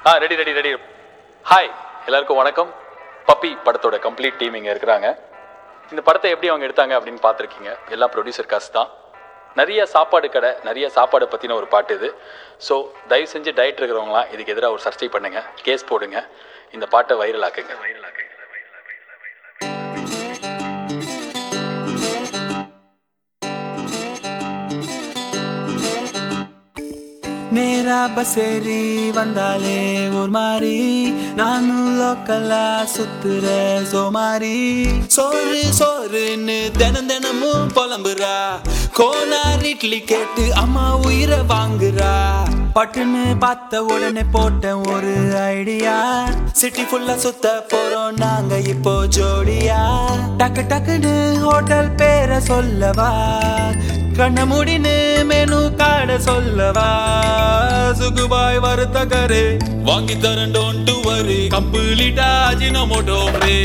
ஆ ready ready ready hi எல்லாருக்கும் வணக்கம் puppy படத்தோட கம்ப்ளீட் டீம் இங்கே இருக்கிறாங்க இந்த படத்தை எப்படி அவங்க எடுத்தாங்க அப்படின்னு பார்த்துருக்கீங்க எல்லாம் ப்ரொடியூசர் காசு தான் நிறைய சாப்பாடு கடை நிறைய சாப்பாடை பற்றின ஒரு பாட்டு இது ஸோ தயவு செஞ்சு டயட் இருக்கிறவங்களாம் இதுக்கு எதிராக ஒரு சர்ச்சை பண்ணுங்க கேஸ் போடுங்க இந்த பாட்டை வைரல் ஆக்குங்க வைரல் ஆக்குங்க நேரா பசேரி வந்தாலே ஒரு மாதிரி நானும் லோக்கலா சுத்துற சோமாரி சோறு சோறுன்னு தினம் தினமும் புலம்புறா கோனார் இட்லி கேட்டு அம்மா உயிரை வாங்குறா பட்டுன்னு பார்த்த உடனே போட்டேன் ஒரு ஐடியா சிட்டி ஃபுல்லா சுத்த போறோம் நாங்க இப்போ ஜோடியா டக்கு டக்குன்னு ஹோட்டல் பேரை சொல்லவா கண்ண முடின்னு மெனு காட சொல்லவா சுகுபாய் வறுத்த கரு வாங்கி தரேன் டோன்ட் வரி கம்ப்ளீட்டா அஜினமோட்டோ பிரே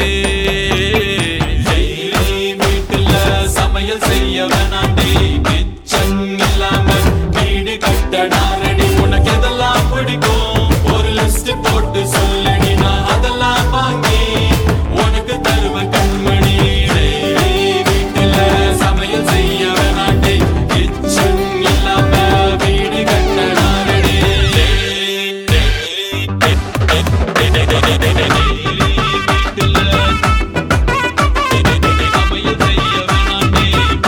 வீட்டுல சமையல் செய்ய வேணாண்டி கிச்சன் இல்லாம வீடு கட்டடா ரெடி உனக்கு எதெல்லாம் பிடிக்கும் ஒரு லிஸ்ட் போட்டு சொல்லடி நான் அதெல்லாம் வாங்கி உனக்கு தருவேன் கண்மணி வீட்டுல சமையல் செய்ய வேணாண்டி கிச்சன் இல்லாம வீடு கட்டடா ரெடி சமையல் செய்ய வேணாண்டி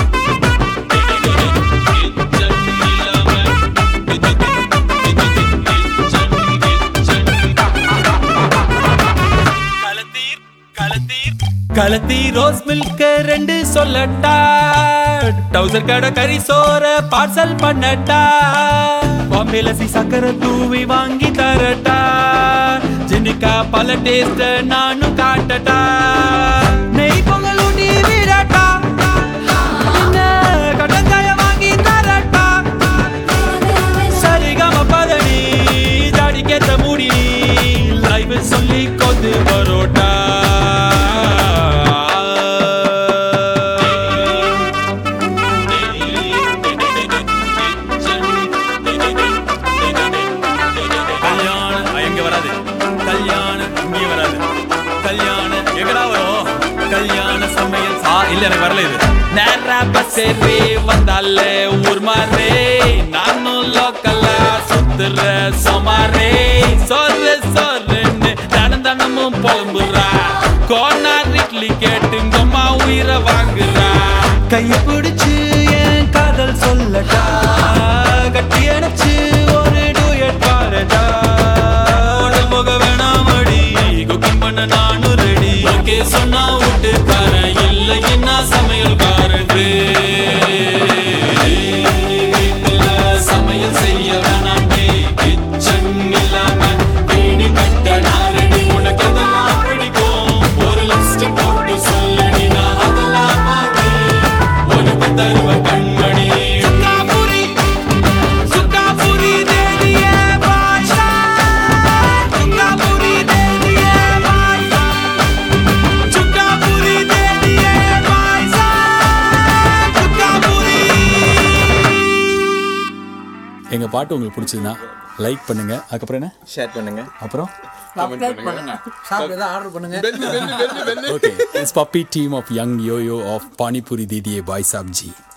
கலத்தி ரோஸ் மில்க் ரெண்டு சொல்லட்டா டவுசர் கடை கறி சோற பார்சல் பண்ணட்டா பாம்பேல சி சக்கரை தூவி வாங்கி தரட்டா ஜினிக்கா பல டேஸ்ட் நானும் காட்டட்டா நெய் பொங்கல் ஊட்டி விடட்டா என்ன கடங்காய வாங்கி தரட்டா சரிகம பதனி ஜாடிக்கேத்த முடி லைவ் சொல்லி கொத்து பரோட்டா கல்யாணம் எங்க வராது கல்யாணம் இங்கே வராது கல்யாணம் எங்கடா வரும் கல்யாண சமையல் ஆ இல்ல எனக்கு வரல இது நேரா பஸ்ஸேறி வந்தாலே ஊர் மாறே நானும் லோக்கலா சுத்துற சோமாரே சோறு சோறுன்னு தனம் தனமும் புலம்புறா கோனார் இட்லி கேட்டு அம்மா உயிரை வாங்குறா கைய பிடிச்சு என் காதல் சொல்லட்டா கட்டி அணைச்சு ஒரு டூயட் பாருடா உடல் போக வேணாமடி குக்கிங் பண்ண நானும் ரெடி ஓகே சொன்னா வீட்டுக்காரன் இல்லைன்னா சமையல்காரன் வீட்டுல சமையல் செய்ய வேணாண்டி கிச்சன் இல்லாம வீடு கட்ட நாரடி உனக்கு எதெல்லாம் பிடிக்கும் ஒரு லிஸ்ட் போட்டு சொல்லடி நான் அதெல்லாம் வாங்கி உனக்கு தருவேன் கண்மணி சுக்காபுரி சுக்காபுரி தேவியே பாஷா சுக்காபுரி தேவியே பாஷா சுக்காபுரி தேவியே பாஷா சுக்காபுரி எங்கள் பாட்டு உங்களுக்கு பிடிச்சதுன்னா லைக் பண்ணுங்க அதுக்கப்புறம் என்ன ஷேர் பண்ணுங்க அப்புறம் சப்ஸ்கிரைப் பண்ணுங்க சாப்பிட்டு ஆர்டர் பண்ணுங்க okay it's puppy team of young yoyo of panipuri தீதியே பாய் சாப்ஜி